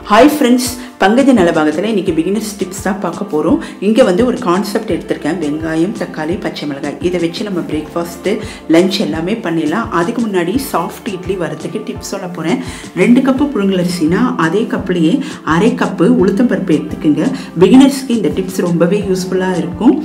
hi friends பங்கஜ நலபாகத்தில் இன்றைக்கி beginners tips தான் பார்க்க போகிறோம் இங்கே வந்து ஒரு கான்செப்ட் எடுத்திருக்கேன் வெங்காயம் தக்காளி பச்சை மிளகாய் இதை வச்சு நம்ம பிரேக்ஃபாஸ்ட்டு லஞ்ச் எல்லாமே பண்ணிடலாம் அதுக்கு முன்னாடி சாஃப்ட் இட்லி வரதுக்கு டிப்ஸ் சொல்ல போகிறேன் ரெண்டு கப்பு புழுங்கலரிசினா அதே கப்புலேயே அரை கப்பு உளுத்தம்பருப்பு எடுத்துக்கோங்க பிகினர்ஸ்க்கு இந்த டிப்ஸ் ரொம்பவே யூஸ்ஃபுல்லாக இருக்கும்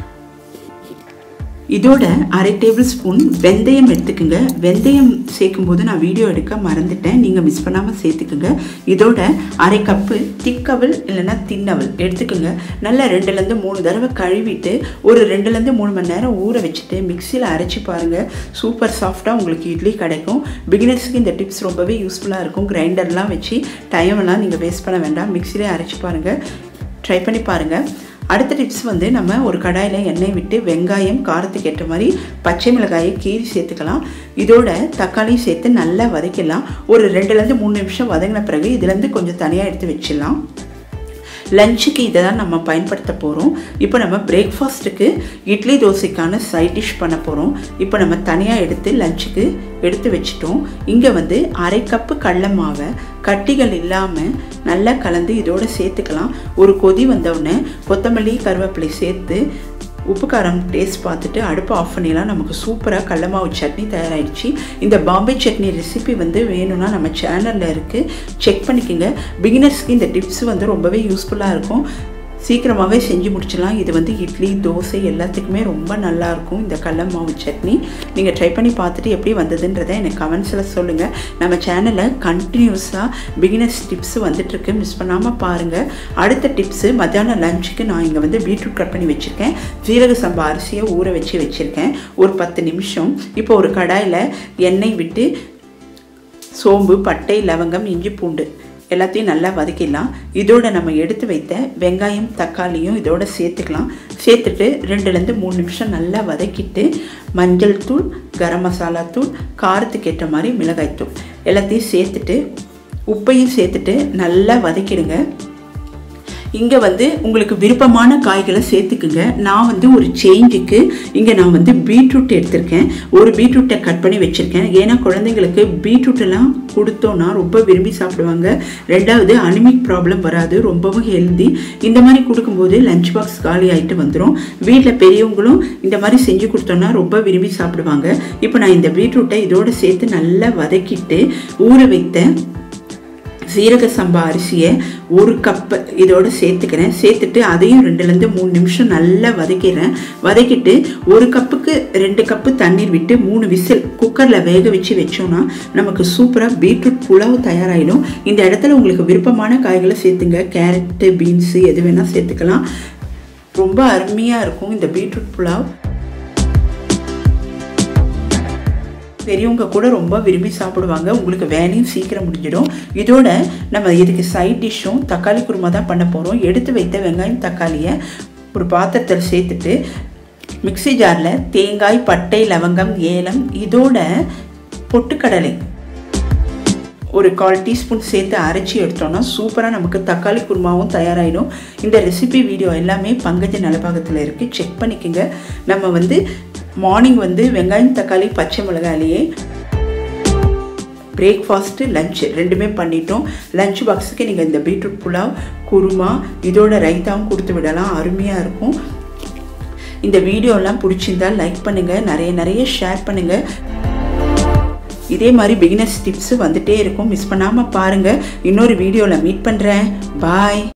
இதோட அரை டேபிள் ஸ்பூன் வெந்தயம் எடுத்துக்கோங்க வெந்தயம் சேர்க்கும்போது நான் வீடியோ எடுக்க மறந்துட்டேன் நீங்கள் மிஸ் பண்ணாமல் சேர்த்துக்குங்க இதோட அரை கப்பு திக்கவல் இல்லைன்னா தின்னவல் எடுத்துக்கோங்க நல்லா ரெண்டுலேருந்து மூணு தடவை கழுவிட்டு ஒரு ரெண்டுலேருந்து மூணு மணி நேரம் ஊற வச்சுட்டு மிக்சியில் அரைச்சி பாருங்கள் சூப்பர் சாஃப்டாக உங்களுக்கு இட்லி கிடைக்கும் பிகினர்ஸ்க்கு இந்த டிப்ஸ் ரொம்பவே யூஸ்ஃபுல்லாக இருக்கும் கிரைண்டர்லாம் வச்சு டைமெல்லாம் நீங்கள் வேஸ்ட் பண்ண வேண்டாம் மிக்சிலே அரைச்சி பாருங்கள் ட்ரை பண்ணி பாருங்கள் அடுத்த டிப்ஸ் வந்து நம்ம ஒரு கடாயில் எண்ணெய் விட்டு வெங்காயம் காரத்துக்கு ஏற்ற மாதிரி பச்சை மிளகாயை கீரி சேர்த்துக்கலாம் இதோட தக்காளி சேர்த்து நல்லா வதக்கிடலாம் ஒரு ரெண்டுலேருந்து மூணு நிமிஷம் வதங்கின பிறகு இதுலேருந்து கொஞ்சம் தனியாக எடுத்து வச்சிடலாம் லஞ்சுக்கு இதை தான் நம்ம பயன்படுத்த போகிறோம் இப்போ நம்ம பிரேக்ஃபாஸ்ட்டுக்கு இட்லி தோசைக்கான சைட் டிஷ் பண்ண போகிறோம் இப்போ நம்ம தனியாக எடுத்து லஞ்சுக்கு எடுத்து வச்சிட்டோம் இங்கே வந்து அரை கப்பு கடல மாவை கட்டிகள் இல்லாமல் நல்லா கலந்து இதோடு சேர்த்துக்கலாம் ஒரு கொதி வந்தவுடனே கொத்தமல்லி கருவேப்பிலை சேர்த்து உப்பு காரம் டேஸ்ட் பார்த்துட்டு அடுப்பை ஆஃப் பண்ணிடலாம் நமக்கு சூப்பராக கடல மாவு சட்னி தயாராகிடுச்சு இந்த பாம்பே சட்னி ரெசிபி வந்து வேணும்னா நம்ம சேனலில் இருக்குது செக் பண்ணிக்கோங்க பிகினர்ஸ்க்கு இந்த டிப்ஸ் வந்து ரொம்பவே யூஸ்ஃபுல்லாக இருக்கும் சீக்கிரமாகவே செஞ்சு முடிச்சிடலாம் இது வந்து இட்லி தோசை எல்லாத்துக்குமே ரொம்ப நல்லாயிருக்கும் இந்த கடல மாவு சட்னி நீங்கள் ட்ரை பண்ணி பார்த்துட்டு எப்படி வந்ததுன்றதை எனக்கு கமெண்ட்ஸில் சொல்லுங்கள் நம்ம சேனலில் கண்டினியூஸாக பிகினர்ஸ் டிப்ஸ் வந்துட்டுருக்கு மிஸ் பண்ணாமல் பாருங்கள் அடுத்த டிப்ஸு மத்தியானம் லஞ்சுக்கு நான் இங்கே வந்து பீட்ரூட் கட் பண்ணி வச்சுருக்கேன் ஜீரக சம்பா அரிசியை ஊற வச்சு வச்சுருக்கேன் ஒரு பத்து நிமிஷம் இப்போ ஒரு கடாயில் எண்ணெய் விட்டு சோம்பு பட்டை லவங்கம் இஞ்சி பூண்டு எல்லாத்தையும் நல்லா வதக்கிடலாம் இதோட நம்ம எடுத்து வைத்த வெங்காயம் தக்காளியும் இதோட சேர்த்துக்கலாம் சேர்த்துட்டு ரெண்டுலேருந்து மூணு நிமிஷம் நல்லா வதக்கிட்டு மஞ்சள் தூள் கரம் மசாலா தூள் காரத்துக்கு ஏற்ற மாதிரி மிளகாய் தூள் எல்லாத்தையும் சேர்த்துட்டு உப்பையும் சேர்த்துட்டு நல்லா வதக்கிடுங்க இங்கே வந்து உங்களுக்கு விருப்பமான காய்களை சேர்த்துக்குங்க நான் வந்து ஒரு சேஞ்சுக்கு இங்கே நான் வந்து பீட்ரூட் எடுத்திருக்கேன் ஒரு பீட்ரூட்டை கட் பண்ணி வச்சுருக்கேன் ஏன்னா குழந்தைங்களுக்கு பீட்ரூட்டெல்லாம் கொடுத்தோன்னா ரொம்ப விரும்பி சாப்பிடுவாங்க ரெண்டாவது அனிமிக் ப்ராப்ளம் வராது ரொம்பவும் ஹெல்தி இந்த மாதிரி கொடுக்கும்போது லஞ்ச் பாக்ஸ் காலி ஆகிட்டு வந்துடும் வீட்டில் பெரியவங்களும் இந்த மாதிரி செஞ்சு கொடுத்தோன்னா ரொம்ப விரும்பி சாப்பிடுவாங்க இப்போ நான் இந்த பீட்ரூட்டை இதோடு சேர்த்து நல்லா வதக்கிட்டு ஊற வைத்த சீரக சம்பா அரிசியை ஒரு கப்பு இதோடு சேர்த்துக்கிறேன் சேர்த்துட்டு அதையும் ரெண்டுலேருந்து மூணு நிமிஷம் நல்லா வதக்கிறேன் வதக்கிட்டு ஒரு கப்புக்கு ரெண்டு கப்பு தண்ணீர் விட்டு மூணு விசில் குக்கரில் வேக வச்சு வச்சோன்னா நமக்கு சூப்பராக பீட்ரூட் புலாவு தயாராகிடும் இந்த இடத்துல உங்களுக்கு விருப்பமான காய்களை சேர்த்துங்க கேரட்டு பீன்ஸு எது வேணால் சேர்த்துக்கலாம் ரொம்ப அருமையாக இருக்கும் இந்த பீட்ரூட் புலாவ் பெரியவங்க கூட ரொம்ப விரும்பி சாப்பிடுவாங்க உங்களுக்கு வேலையும் சீக்கிரம் முடிஞ்சிடும் இதோட நம்ம இதுக்கு சைட் டிஷ்ஷும் தக்காளி குருமா தான் பண்ண போகிறோம் எடுத்து வைத்த வெங்காயம் தக்காளியை ஒரு பாத்திரத்தில் சேர்த்துட்டு மிக்சி ஜாரில் தேங்காய் பட்டை லவங்கம் ஏலம் இதோட பொட்டுக்கடலை ஒரு கால் டீஸ்பூன் சேர்த்து அரைச்சி எடுத்தோன்னா சூப்பராக நமக்கு தக்காளி குருமாவும் தயாராகிடும் இந்த ரெசிபி வீடியோ எல்லாமே பங்கஜ நலபாகத்தில் இருக்குது செக் பண்ணிக்கோங்க நம்ம வந்து மார்னிங் வந்து வெங்காயம் தக்காளி பச்சை மிளகாயிலேயே பிரேக்ஃபாஸ்ட்டு லஞ்சு ரெண்டுமே பண்ணிட்டோம் லஞ்ச் பாக்ஸுக்கு நீங்கள் இந்த பீட்ரூட் புலாவ் குருமா இதோட ரைத்தாவும் கொடுத்து விடலாம் அருமையாக இருக்கும் இந்த வீடியோலாம் பிடிச்சிருந்தா லைக் பண்ணுங்கள் நிறைய நிறைய ஷேர் பண்ணுங்கள் இதே மாதிரி பிகினர்ஸ் டிப்ஸு வந்துகிட்டே இருக்கும் மிஸ் பண்ணாமல் பாருங்கள் இன்னொரு வீடியோவில் மீட் பண்ணுறேன் பாய்